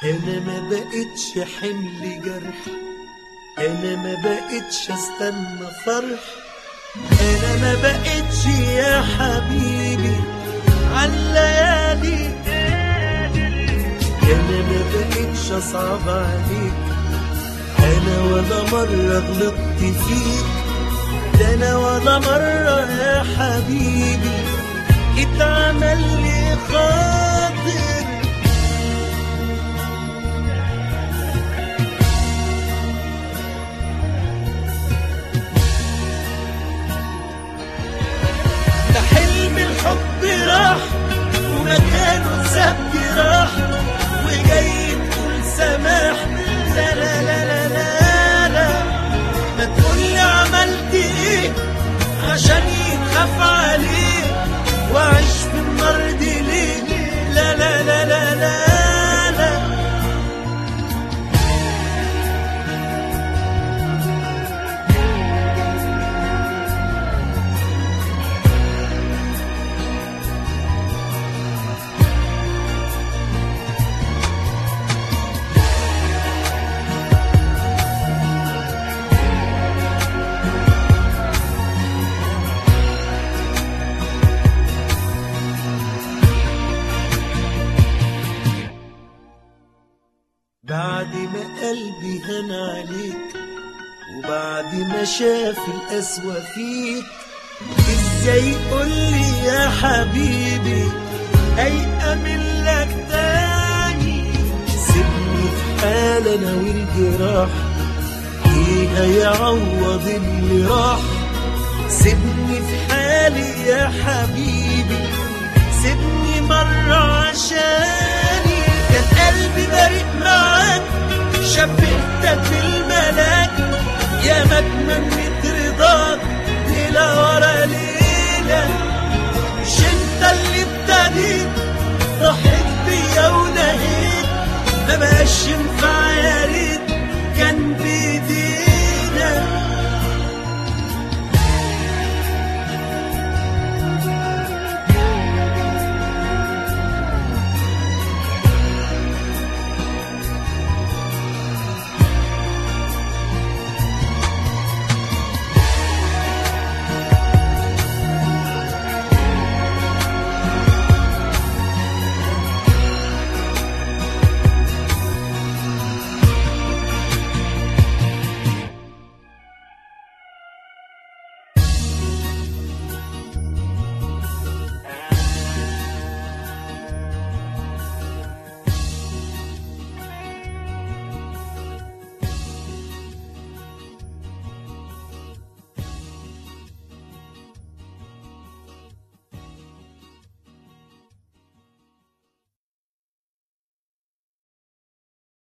انا ما بقتش حمل جرح انا ما بقتش استنى فرح انا ما بقتش يا حبيبي عالليالي انا ما بقتش اصعب عليك انا ولا مرة غلطت فيك ده انا ولا مرة يا حبيبي اتعمل لي خاطر ده حلم الحب راح ومكانه سبت راح وجاي تقول سماح لا لا لا لا لا لا ما تقولي عملت ايه عشان يتخاف عليه واعيش في النار دي ليه لا لا لا لا لا لا بعد ما قلبي هان عليك وبعد ما شاف القسوة فيك ازاي قولي يا حبيبي ايأمن لك تاني سيبني في حال انا والجراح ايه هيعوض اللي راح سيبني في حالي يا حبيبي سيبني مرة عشاني كان قلبي بريء معاك شبهتك بالملاك يا مجنون من